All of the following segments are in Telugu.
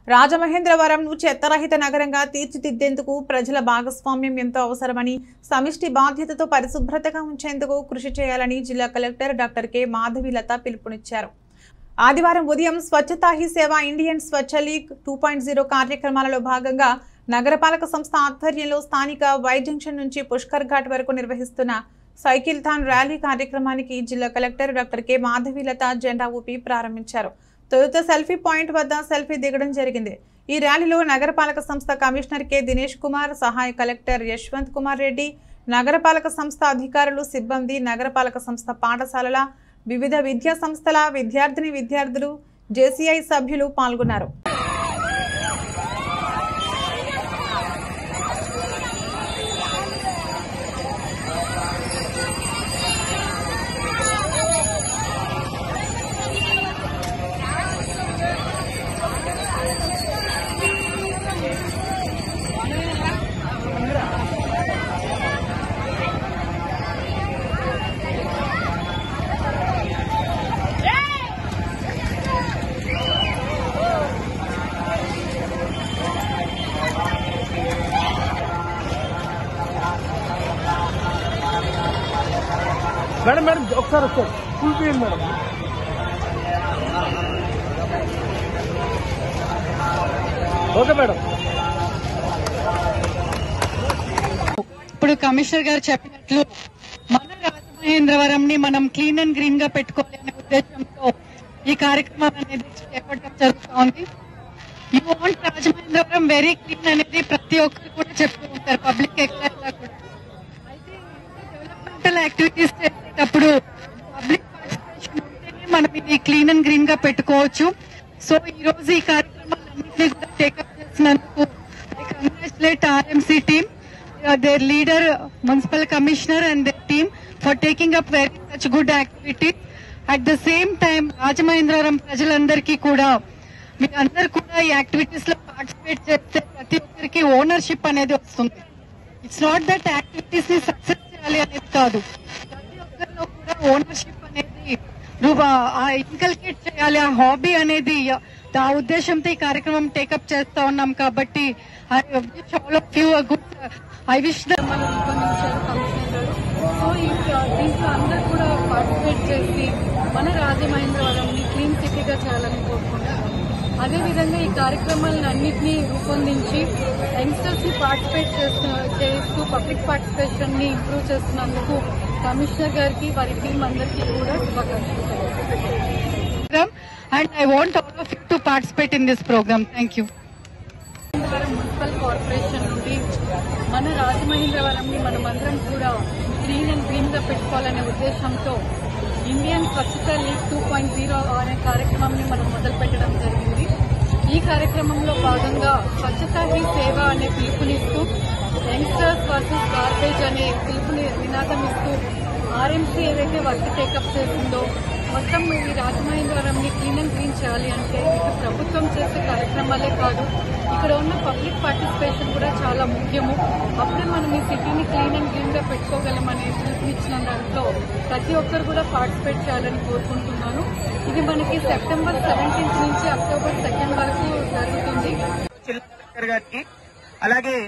రాజమహేంద్రవరంను చెత్తరహిత నగరంగా తీర్చిదిద్దేందుకు ప్రజల భాగస్వామ్యం ఎంతో అవసరమని సమిష్టి బాధ్యతతో పరిశుభ్రతగా ఉంచేందుకు కృషి చేయాలని జిల్లా కలెక్టర్ డాక్టర్ కె మాధవిలత పిలుపునిచ్చారు ఆదివారం ఉదయం Swachhata Hi Seva Indian Swachh league two point zero కార్యక్రమాలలో భాగంగా నగరపాలక సంస్థ ఆధ్వర్యంలో స్థానిక వై జంక్షన్ నుంచి పుష్కర్ ఘాట్ వరకు నిర్వహిస్తున్న సైకిల్ థాన్ ర్యాలీ కార్యక్రమానికి జిల్లా కలెక్టర్ డాక్టర్ కె మాధవిలత జెండా ఊపి ప్రారంభించారు తొలుత సెల్ఫీ పాయింట్ వద్ద సెల్ఫీ దిగడం జరిగింది ఈ ర్యాలీలో నగరపాలక సంస్థ కమిషనర్ కె దినేష్ కుమార్ సహాయ కలెక్టర్ యశ్వంత్ కుమార్ రెడ్డి నగరపాలక సంస్థ అధికారులు సిబ్బంది నగరపాలక సంస్థ పాఠశాలల వివిధ విద్యా సంస్థల విద్యార్థిని విద్యార్థులు జేసీఐ సభ్యులు పాల్గొన్నారు మేడం మేడం ఒకసారి ఒకసారి ఫుల్ తీయండి మేడం ఓకే మేడం ఇప్పుడు కమిషనర్ గారు చెప్పినట్లు మన రాజమహేంద్రవరం ని మనం క్లీన్ అండ్ గ్రీన్ గా పెట్టుకోవాలి అనే ఉద్దేశంతో ఈ కార్యక్రమం అనేది చేపట్టడం జరుగుతూ ఉంది you want Rajamahendravaram very clean అనేది ప్రతి ఒక్కరు కూడా చెప్తూ ఉంటారు పబ్లిక్ ఎక్కడైనా కూడా అయితే డెవలప్మెంటల్ యాక్టివిటీస్ చేసేటప్పుడు పబ్లిక్ పార్టిసిపేషన్ ఉంటేనే మనం ఇది క్లీన్ అండ్ గ్రీన్ గా పెట్టుకోవచ్చు సో ఈ రోజు ఈ కార్యక్రమాలన్నింటినీ కూడా టేకప్ చేసినందుకు I congratulate RMC team their leader, municipal commissioner and their team for taking up very such good activities. At the same time, Rajamahendravaram ప్రజలందరికీ కూడా మీరందరూ కూడా ఈ యాక్టివిటీస్ లో పార్టిసిపేట్ చేస్తే ప్రతి ఒక్కరికి ఓనర్షిప్ అనేది వస్తుంది ఇట్స్ నాట్ దట్ యాక్టివిటీస్ ని సక్సెస్ చేయాలి అనేది కాదు ప్రతి ఒక్కరిలో కూడా ఓనర్షిప్ అనేది ఇన్కల్కేట్ చేయాలి ఆ హాబీ అనేది ఆ ఉద్దేశంతో ఈ కార్యక్రమం టేకప్ చేస్తా ఉన్నాం కాబట్టి I wish all of you good I wish the మనం రూపొందించారు కమిషనర్ గారు సో ఈ దీంట్లో అందరూ కూడా పార్టిసిపేట్ చేసి మన రాజమహేంద్రవరంని క్లీన్ సిటీగా చేయాలని కోరుకుంటున్నాం అదేవిధంగా ఈ కార్యక్రమాలను అన్నింటినీ రూపొందించి యంగ్స్టర్స్ ని పార్టిసిపేట్ చేస్తూ చేస్తూ పబ్లిక్ పార్టిసిపేషన్ ని ఇంప్రూవ్ చేస్తున్నందుకు కమిషనర్ గారికి వారి టీం అందరికీ కూడా శుభాకాంక్షలు program and I want all of you to participate in this program. Thank you. Rajamahendravaram municipal corporation నుండి మన రాజమహేంద్రవరంని మనమందరం కూడా క్లీన్ అండ్ గ్రీన్ గా పెట్టుకోవాలనే ఉద్దేశంతో ఇండియన్ స్వచ్ఛత లీగ్ టూ పాయింట్ జీరో అనే కార్యక్రమాన్ని మనం మొదలు పెట్టడం జరిగింది ఈ కార్యక్రమంలో భాగంగా స్వచ్ఛత హీ సేవ అనే పిలుపునిస్తూ యంగ్స్టర్స్ వర్సెస్ గార్బేజ్ అనే పిలుపుని నినాదం ఇస్తూ ఆర్ఎంసీ ఏదైతే వర్క్ టేకప్ చేసిందో మొత్తం ఈ రాజమహేంద్రవరంని క్లీన్ అండ్ గ్రీన్ చేయాలి అంటే ఇటు ప్రభుత్వం చేసే కార్యక్రమాలే కాదు ఇక్కడ ఉన్న పబ్లిక్ పార్టిసిపేషన్ కూడా చాలా ముఖ్యము అప్పుడే మనం ఈ సిటీని క్లీన్ అండ్ గ్రీన్ గా పెట్టుకోగలమనే పిలుపునిచ్చిన దాంట్లో ప్రతి ఒక్కరు కూడా పార్టిసిపేట్ చేయాలని కోరుకుంటున్నాను ఇది మనకి సెప్టెంబర్ సెవెంటీన్త్ నుంచి అక్టోబర్ సెకండ్ వరకు జరుగుతుంది జిల్లా కలెక్టర్ గారికి అలాగే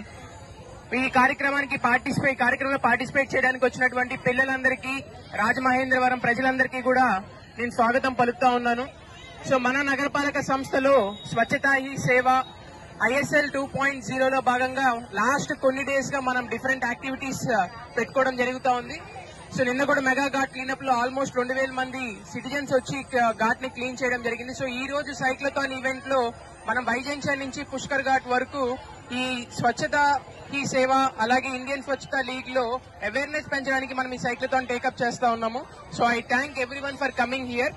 ఈ కార్యక్రమానికి పార్టిసిపేట్ కార్యక్రమంలో పార్టిసిపేట్ చేయడానికి వచ్చినటువంటి పిల్లలందరికీ రాజమహేంద్రవరం ప్రజలందరికీ కూడా నేను స్వాగతం పలుకుతా ఉన్నాను సో మన నగరపాలక సంస్థలో Swachhata Hi Seva ISL two point జీరోలో భాగంగా లాస్ట్ కొన్ని డేస్ గా మనం డిఫరెంట్ యాక్టివిటీస్ పెట్టుకోవడం జరుగుతా ఉంది సో నిన్న కూడా మెగా ఘాట్ క్లీనప్ లో ఆల్మోస్ట్ రెండు వేల మంది సిటిజన్స్ వచ్చి ఘాట్ ని క్లీన్ చేయడం జరిగింది సో ఈ రోజు సైక్లథాన్ ఈవెంట్ లో మనం వై జంక్షన్ నుంచి పుష్కర్ ఘాట్ వరకు ఈ స్వచ్ఛత ఈ సేవ అలాగే ఇండియన్ స్వచ్ఛత లీగ్ లో అవేర్నెస్ పెంచడానికి మనం ఈ సైక్లథాన్ టేకప్ చేస్తా ఉన్నాము so I thank every one for coming here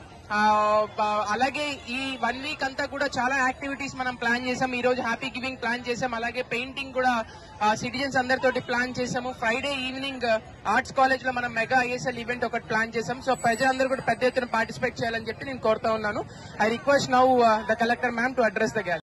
అలాగే ఈ వన్ వీక్ అంతా కూడా చాలా యాక్టివిటీస్ మనం ప్లాన్ చేసాం ఈ రోజు హ్యాపీ గివింగ్ ప్లాన్ చేసాం అలాగే పెయింటింగ్ కూడా సిటిజన్స్ అందరితోటి ప్లాన్ చేసాము ఫ్రైడే ఈవినింగ్ ఆర్ట్స్ కాలేజ్ లో మనం మెగా ఐఎస్ఎల్ ఈవెంట్ ఒకటి ప్లాన్ చేసాం సో ప్రజలందరూ కూడా పెద్ద ఎత్తున పార్టిసిపేట్ చేయాలని చెప్పి నేను కోరుతా ఉన్నాను I request now the collector ma'am to address the gallery